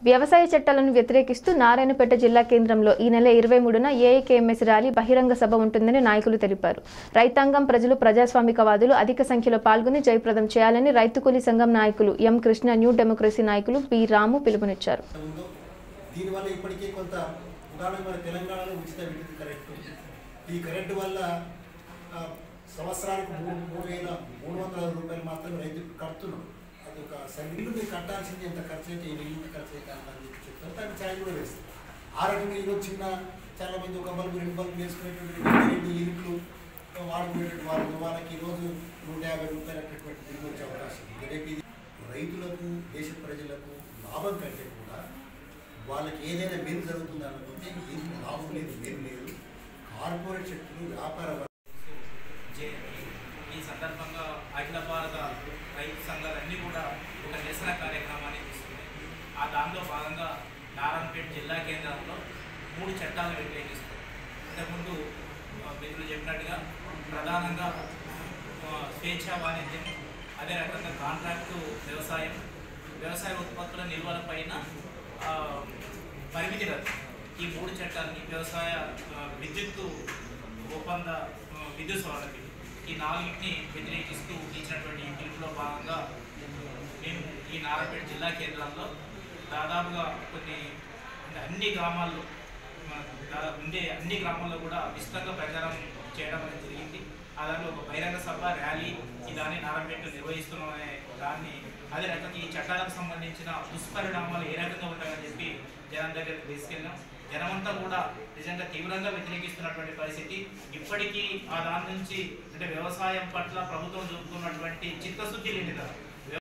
వ్యవసాయ చట్టాలను వ్యతిరేకిస్తూ నారాయణపేట జిల్లా కేంద్రంలో ఈ నెల ఇరవై మూడున ఏఐకేఎంఎస్ ర్యాలీ బహిరంగ సభ ఉంటుందని నాయకులు తెలిపారు రైతాంగం ప్రజలు ప్రజాస్వామికవాదులు అధిక సంఖ్యలో పాల్గొని జయప్రదం చేయాలని రైతు కూలీ సంఘం నాయకులు ఎం కృష్ణ న్యూ డెమోక్రసీ నాయకులు పి రాము పిలుపునిచ్చారు ఉందో దీనివల్ల ఇప్పటికీ కొంత ఉదాహరణ మన తెలంగాణలో ఉచిత విద్యుత్ కరెంటు ఈ కరెంటు వల్ల ఆ, సంవత్సరానికి మూడు మూడు వేల మూడు వందల రూపాయలు మాత్రమే రైతుకు కడుతున్నాం అది ఒక ఇల్లు మీరు కట్టాల్సింది ఎంత ఖర్చు అయితే ఈ ఇల్లు ఖర్చు అయితే అంత అని చెప్పి చెప్తారు దానికి ఛాయ్ కూడా వేస్తారు ఆ రకంగా ఈరోజు చిన్న చాలా మంది ఒక బల్బు రెండు బల్బులు వేసుకునేటువంటి రెండు ఇల్లు వాడుకునేటువంటి వాళ్ళు వాళ్ళకి ఈరోజు నూట యాభై రూపాయలు అటువంటి తిరిగి వచ్చే అవకాశం ఉంది రేపు ఇది రైతులకు దేశ ప్రజలకు లాభం కంటే కూడా వాళ్ళకి ఏదైనా మేలు జరుగుతుంది అనుకుంటే ఏం లాభం లేదు మేలు లేదు కార్పొరేట్ శక్తులు వ్యాపార వర్గం జయంతి ఈ సందర్భంగా అఖిల భారత రైతు సంఘాలన్నీ కూడా ఒక నిరసన కార్యక్రమాన్ని తీసుకున్నాయి ఆ దానిలో భాగంగా నారాయణపేట జిల్లా కేంద్రంలో మూడు చట్టాలు వ్యతిరేకిస్తాయి ఇంతకుముందు ఆ, మిత్రులు చెప్పినట్టుగా ప్రధానంగా ఆ, స్వేచ్ఛా వాణిజ్యం అదే రకంగా కాంట్రాక్టు వ్యవసాయం వ్యవసాయ ఉత్పత్తుల నిల్వల పైన ఆ, పరిమితి రద్దు ఈ మూడు చట్టాలని వ్యవసాయ ఆ, విద్యుత్తు ఒప్పంద ఆ, విద్యుత్ సవరణకి ఈ నాలుగింటిని వ్యతిరేకిస్తూ ఇచ్చినటువంటి ఈ పిలుపులో భాగంగా మేము ఈ నారాయణపేట జిల్లా కేంద్రంలో దాదాపుగా కొన్ని అంటే అన్ని గ్రామాల్లో మన దా- ఉండే అన్ని గ్రామాల్లో కూడా విస్తృతంగా ప్రచారం చేయడం అనేది జరిగింది ఆ దాంట్లో ఒక బహిరంగ సభ ర్యాలీ ఈ దాన్ని నారాయణపేట నిర్వహిస్తున్నామనే దాన్ని అదే రకంగా ఈ చట్టాలకు సంబంధించిన దుష్పరిణామాలు ఏ రకంగా ఉంటాయని చెప్పి జనం దగ్గరికి తీసుకెళ్ళాం జనమంతా కూడా నిజంగా తీవ్రంగా వ్యతిరేకిస్తున్నటువంటి పరిస్థితి ఇప్పటికీ ఆ దాని నుంచి అంటే వ్యవసాయం పట్ల ప్రభుత్వం చూపుతున్నటువంటి చిత్తశుద్ధి లేని కదా